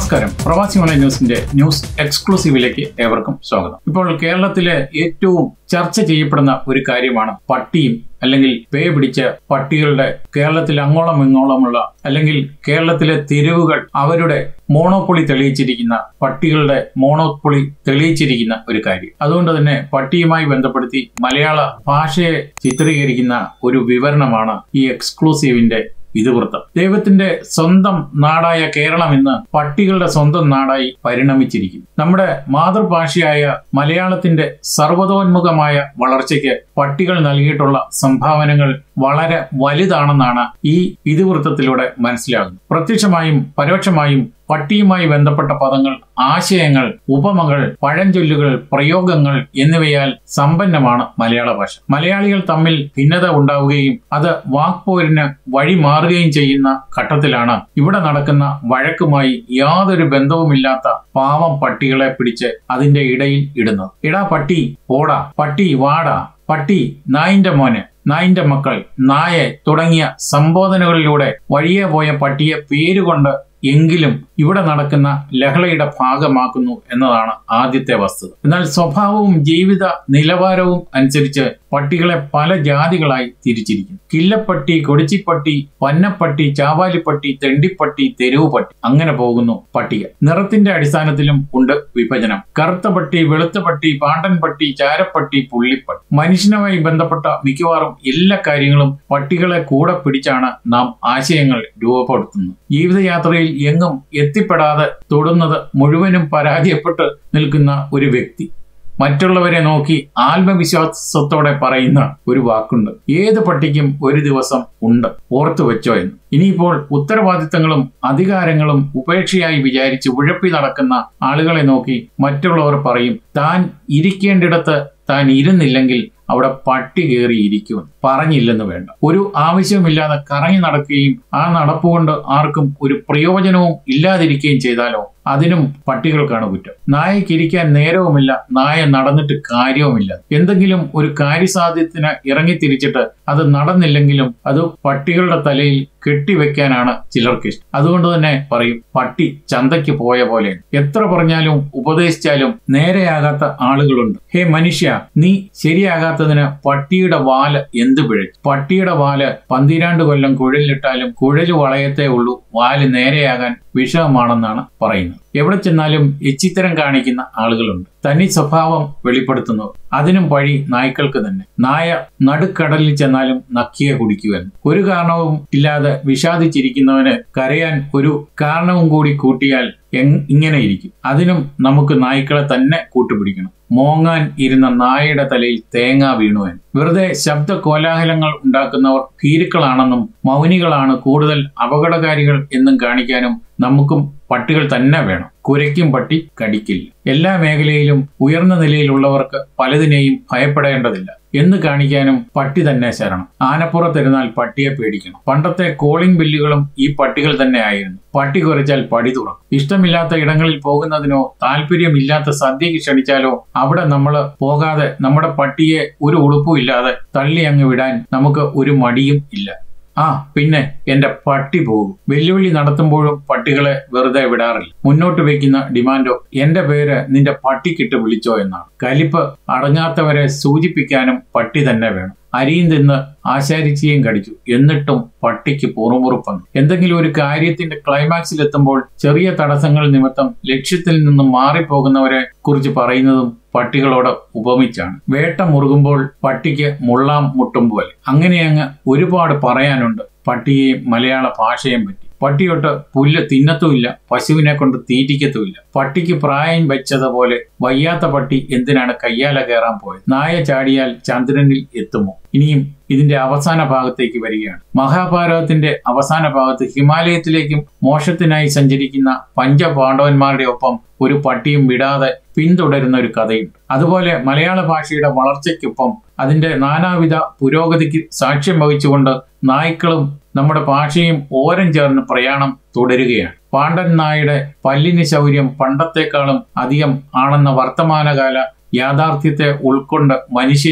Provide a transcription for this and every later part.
നമസ്കാരം പ്രവാസി ഓൺലൈൻ ന്യൂസിന്റെ ന്യൂസ് എക്സ്ക്ലൂസീവിലേക്ക് ഏവർക്കും സ്വാഗതം ഇപ്പോൾ കേരളത്തിലെ ഏറ്റവും ചർച്ച ചെയ്യപ്പെടുന്ന ഒരു കാര്യമാണ് പട്ടിയും അല്ലെങ്കിൽ പേ പിടിച്ച പട്ടികളുടെ കേരളത്തിൽ അങ്ങോളം ഇങ്ങോളമുള്ള അല്ലെങ്കിൽ കേരളത്തിലെ തെരുവുകൾ അവരുടെ മോണോപ്പൊളി തെളിയിച്ചിരിക്കുന്ന പട്ടികളുടെ മോണോപ്പൊളി തെളിയിച്ചിരിക്കുന്ന ഒരു കാര്യം അതുകൊണ്ട് തന്നെ പട്ടിയുമായി ബന്ധപ്പെടുത്തി മലയാള ഭാഷയെ ചിത്രീകരിക്കുന്ന ഒരു വിവരണമാണ് ഈ എക്സ്ക്ലൂസീവിന്റെ ഇതിവൃത്തം ദൈവത്തിന്റെ സ്വന്തം നാടായ കേരളം ഇന്ന് പട്ടികളുടെ സ്വന്തം നാടായി പരിണമിച്ചിരിക്കുന്നു നമ്മുടെ മാതൃഭാഷയായ മലയാളത്തിന്റെ സർവതോന്മുഖമായ വളർച്ചയ്ക്ക് പട്ടികൾ നൽകിയിട്ടുള്ള സംഭാവനകൾ വളരെ വലുതാണെന്നാണ് ഈ ഇതിവൃത്തത്തിലൂടെ മനസ്സിലാകുന്നത് പ്രത്യക്ഷമായും പരോക്ഷമായും പട്ടിയുമായി ബന്ധപ്പെട്ട പദങ്ങൾ ആശയങ്ങൾ ഉപമകൾ പഴഞ്ചൊല്ലുകൾ പ്രയോഗങ്ങൾ എന്നിവയാൽ സമ്പന്നമാണ് മലയാള ഭാഷ മലയാളികൾ തമ്മിൽ ഭിന്നത ഉണ്ടാവുകയും അത് വാക്പോരിന് വഴി മാറുകയും ചെയ്യുന്ന ഘട്ടത്തിലാണ് ഇവിടെ നടക്കുന്ന വഴക്കുമായി യാതൊരു ബന്ധവുമില്ലാത്ത പാവം പട്ടികളെ പിടിച്ച് അതിന്റെ ഇടയിൽ ഇടുന്നത് ഇടാ പട്ടി പോടാ പട്ടി വാടാ പട്ടി നായിന്റെ മോന് നായിന്റെ മക്കൾ നായ തുടങ്ങിയ സംബോധനകളിലൂടെ വഴിയെ പോയ പട്ടിയെ പേരുകൊണ്ട് എങ്കിലും ഇവിടെ നടക്കുന്ന ലഹളയുടെ ഭാഗമാക്കുന്നു എന്നതാണ് ആദ്യത്തെ വസ്തുത എന്നാൽ സ്വഭാവവും ജീവിത നിലവാരവും അനുസരിച്ച് പട്ടികളെ പല ജാതികളായി തിരിച്ചിരിക്കുന്നു കില്ലപ്പട്ടി കൊടിച്ചിപ്പട്ടി പന്നപ്പട്ടി ചാവാലിപ്പട്ടി തെണ്ടിപ്പട്ടി തെരുവ് പട്ടി അങ്ങനെ പോകുന്നു പട്ടിക നിറത്തിന്റെ അടിസ്ഥാനത്തിലും ഉണ്ട് വിഭജനം കറുത്ത പട്ടി വെളുത്ത പട്ടി പാണ്ടൻ പട്ടി ചാരപ്പട്ടി പുള്ളിപ്പട്ടി മനുഷ്യനുമായി ബന്ധപ്പെട്ട മിക്കവാറും എല്ലാ കാര്യങ്ങളും പട്ടികളെ കൂടെ പിടിച്ചാണ് നാം ആശയങ്ങൾ രൂപപ്പെടുത്തുന്നത് ജീവിതയാത്രയിൽ എങ്ങും എത്തിപ്പെടാതെ തൊടുന്നത് മുഴുവനും പരാജയപ്പെട്ട് നിൽക്കുന്ന ഒരു വ്യക്തി മറ്റുള്ളവരെ നോക്കി ആത്മവിശ്വാസത്തോടെ പറയുന്ന ഒരു വാക്കുണ്ട് ഏത് പട്ടിക്കും ഒരു ദിവസം ഉണ്ട് ഓർത്തു വെച്ചോ എന്ന് ഇനിയിപ്പോൾ ഉത്തരവാദിത്തങ്ങളും അധികാരങ്ങളും ഉപേക്ഷയായി വിചാരിച്ച് ഉഴപ്പി നടക്കുന്ന ആളുകളെ നോക്കി മറ്റുള്ളവർ പറയും താൻ ഇരിക്കേണ്ടിടത്ത് താൻ ഇരുന്നില്ലെങ്കിൽ അവിടെ പട്ടി കയറി ഇരിക്കുമെന്ന് പറഞ്ഞില്ലെന്ന് വേണ്ട ഒരു ആവശ്യവുമില്ലാതെ കറങ്ങി നടക്കുകയും ആ നടപ്പുകൊണ്ട് ആർക്കും ഒരു പ്രയോജനവും ഇല്ലാതിരിക്കുകയും ചെയ്താലോ അതിനും പട്ടികൾക്കാണ് കുറ്റം നായയ്ക്ക് ഇരിക്കാൻ നേരവുമില്ല നായ നടന്നിട്ട് കാര്യവുമില്ല എന്തെങ്കിലും ഒരു കാര്യസാധ്യത്തിന് ഇറങ്ങി തിരിച്ചിട്ട് അത് നടന്നില്ലെങ്കിലും അത് പട്ടികളുടെ തലയിൽ കെട്ടിവെക്കാനാണ് ചിലർക്ക് ഇഷ്ടം അതുകൊണ്ട് തന്നെ പറയും പട്ടി ചന്തയ്ക്ക് പോയ പോലെ എത്ര പറഞ്ഞാലും ഉപദേശിച്ചാലും നേരെയാകാത്ത ആളുകളുണ്ട് ഹേ മനുഷ്യ നീ ശരിയാകാത്തതിന് പട്ടിയുടെ വാല് എന്ത് പിഴച്ചു പട്ടിയുടെ വാല് പന്തിരാണ്ട് കൊല്ലം കുഴലിലിട്ടാലും കുഴല് വളയത്തേ ഉള്ളൂ വാല് നേരെയാകാൻ വിഷമമാണെന്നാണ് പറയുന്നത് എവിടെ ചെന്നാലും എച്ചിത്തരം കാണിക്കുന്ന ആളുകളുണ്ട് തനി സ്വഭാവം വെളിപ്പെടുത്തുന്നവർ അതിനും വഴി നായ്ക്കൾക്ക് തന്നെ നായ നടുക്കടലിൽ ചെന്നാലും നക്കിയെ കുടിക്കുവെന്ന് ഒരു കാരണവും ഇല്ലാതെ വിഷാദിച്ചിരിക്കുന്നവന് കരയാൻ ഒരു കാരണവും കൂടി കൂട്ടിയാൽ ഇങ്ങനെ ഇരിക്കും അതിനും നമുക്ക് നായ്ക്കളെ തന്നെ കൂട്ടുപിടിക്കണം മോങ്ങാൻ ഇരുന്ന നായയുടെ തലയിൽ തേങ്ങ വീണുവൻ വെറുതെ ശബ്ദ കോലാഹലങ്ങൾ ഉണ്ടാക്കുന്നവർ ഭീരുക്കളാണെന്നും മൗനികളാണ് കൂടുതൽ അപകടകാരികൾ എന്നും കാണിക്കാനും നമുക്കും പട്ടികൾ തന്നെ വേണം കുരയ്ക്കും പട്ടി കടിക്കില്ല എല്ലാ മേഖലയിലും ഉയർന്ന നിലയിലുള്ളവർക്ക് പലതിനെയും ഭയപ്പെടേണ്ടതില്ല എന്ന് കാണിക്കാനും പട്ടി തന്നെ ശരണം ആനപ്പുറത്തിരുന്നാൽ പട്ടിയെ പേടിക്കണം പണ്ടത്തെ കോളിംഗ് ബില്ലുകളും ഈ പട്ടികൾ തന്നെ ആയിരുന്നു പട്ടി കുറച്ചാൽ പടി തുറക്കും ഇഷ്ടമില്ലാത്ത ഇടങ്ങളിൽ പോകുന്നതിനോ താല്പര്യമില്ലാത്ത സദ്യക്ക് ക്ഷണിച്ചാലോ അവിടെ നമ്മൾ പോകാതെ നമ്മുടെ പട്ടിയെ ഒരു ഉടുപ്പും ഇല്ലാതെ തള്ളി അങ്ങ് വിടാൻ നമുക്ക് ഒരു മടിയും ഇല്ല ആ പിന്നെ എന്റെ പട്ടി പോകും വെല്ലുവിളി നടത്തുമ്പോഴും പട്ടികളെ വെറുതെ വിടാറില്ല മുന്നോട്ട് വെക്കുന്ന ഡിമാൻഡോ എന്റെ പേര് നിന്റെ പട്ടിക്കിട്ട് വിളിച്ചോ എന്നാണ് കലിപ്പ് അടങ്ങാത്തവരെ സൂചിപ്പിക്കാനും പട്ടി തന്നെ വേണം അരിയും തിന്ന് ആശാരിച്ചിയും കടിച്ചു എന്നിട്ടും പട്ടിക്ക് പുറമുറുപ്പന്നു എന്തെങ്കിലും ഒരു കാര്യത്തിന്റെ ക്ലൈമാക്സിൽ എത്തുമ്പോൾ ചെറിയ തടസ്സങ്ങൾ നിമിത്തം ലക്ഷ്യത്തിൽ നിന്നും മാറിപ്പോകുന്നവരെ കുറിച്ച് പറയുന്നതും പട്ടികളോട് ഉപമിച്ചാണ് വേട്ട മുറുകുമ്പോൾ പട്ടിക്ക് മുള്ളാം മുട്ടും പോലെ അങ്ങനെ അങ്ങ് ഒരുപാട് പറയാനുണ്ട് പട്ടിയെയും മലയാള ഭാഷയെയും പറ്റി പട്ടിയൊട്ട് പുല്ല് തിന്നത്തുമില്ല പശുവിനെ കൊണ്ട് തീറ്റിക്കത്തുമില്ല പട്ടിക്ക് പ്രായം വെച്ചതുപോലെ വയ്യാത്ത പട്ടി എന്തിനാണ് കയ്യാല കയറാൻ പോയത് നായ ചാടിയാൽ ചന്ദ്രനിൽ എത്തുമോ ഇനിയും ഇതിന്റെ അവസാന ഭാഗത്തേക്ക് വരികയാണ് മഹാഭാരതത്തിന്റെ അവസാന ഭാഗത്ത് ഹിമാലയത്തിലേക്കും മോക്ഷത്തിനായി സഞ്ചരിക്കുന്ന പഞ്ചപാണ്ഡവന്മാരുടെ ഒപ്പം ഒരു പട്ടിയും വിടാതെ പിന്തുടരുന്ന ഒരു കഥയുണ്ട് അതുപോലെ മലയാള ഭാഷയുടെ വളർച്ചയ്ക്കൊപ്പം അതിന്റെ നാനാവിധ പുരോഗതിക്ക് സാക്ഷ്യം വഹിച്ചുകൊണ്ട് നായ്ക്കളും നമ്മുടെ ഭാഷയും ഓരം ചേർന്ന് പ്രയാണം തുടരുകയാണ് പാണ്ഡൻ നായുടെ പല്ലിന് ശൗര്യം പണ്ടത്തെക്കാളും അധികം ആണെന്ന വർത്തമാനകാല യാഥാർത്ഥ്യത്തെ ഉൾക്കൊണ്ട് മനുഷ്യനും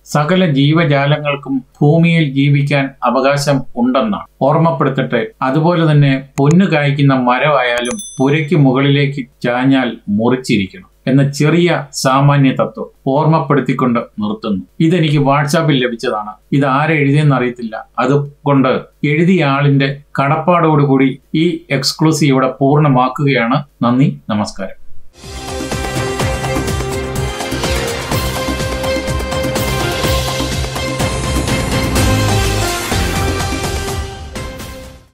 സകല ജീവജാലങ്ങൾക്കും ഭൂമിയിൽ ജീവിക്കാൻ അവകാശം ഉണ്ടെന്നാണ് ഓർമ്മപ്പെടുത്തട്ടെ അതുപോലെ തന്നെ പൊന്നു കായ്ക്കുന്ന മരമായാലും പുരയ്ക്ക് മുകളിലേക്ക് ചാഞ്ഞാൽ മുറിച്ചിരിക്കണം എന്ന ചെറിയ സാമാന്യ തത്വം ഓർമ്മപ്പെടുത്തിക്കൊണ്ട് നിർത്തുന്നു ഇതെനിക്ക് വാട്സാപ്പിൽ ലഭിച്ചതാണ് ഇത് ആരെ എഴുതിയെന്ന് അറിയത്തില്ല അതുകൊണ്ട് എഴുതിയ ആളിന്റെ കടപ്പാടോടുകൂടി ഈ എക്സ്ക്ലൂസീവ് ഇവിടെ പൂർണ്ണമാക്കുകയാണ് നന്ദി നമസ്കാരം